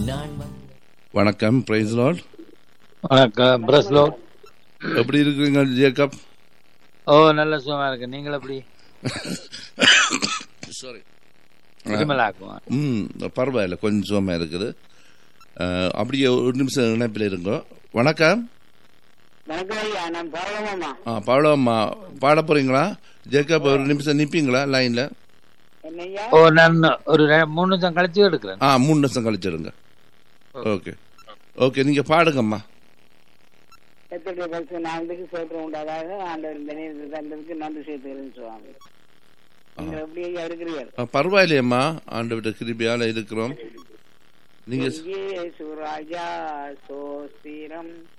நாள் வந்து வணக்கம் பிரைஸ் லார்ட் வணக்கம் பிரஸ்லோ எப்படி இருக்கிறீங்க ஜேக்கப் ஓ நல்ல சுகமா இருக்கு நீங்கள் எப்படி சாரி இருமலாக்கும் ம் பரவாயில்ல கொஞ்சம் சுகமாக இருக்குது அஹ், அப்படியே ஒரு நிமிஷம் இணைப்பில் இருங்கோ வணக்கம் வணக்கம் ஐயா நான் பரவலாமா ஆ பாடம்மா பாட போறீங்களா ஜேக்கப் ஒரு நிமிஷம் நிற்பீங்களா லைனில் என்னய்யா ஓ நான் ஒரு ரெ- மூணு நிமிஷம் கழிச்சு எடுக்கிறேன் ஆ மூணு நிமிஷம் கழிச்சிடுங்க ஓகே ஓகே நீங்கள் பாடுங்கம்மா எத்தனை பரிசு நாளுக்கு சோத்திரம் உண்டாதாக ஆண்டவர் இந்த நேரத்தில் தந்ததுக்கு நன்றி செய்துகிறேன் சுவாமி நீங்கள் எப்படி ஐயா இருக்கிறீர்கள் ஆ, பரவாயில்லையம்மா ஆண்டு கிருபியால் இருக்கிறோம் நீங்கள் இயேசு ராஜா சோஸ்திரம்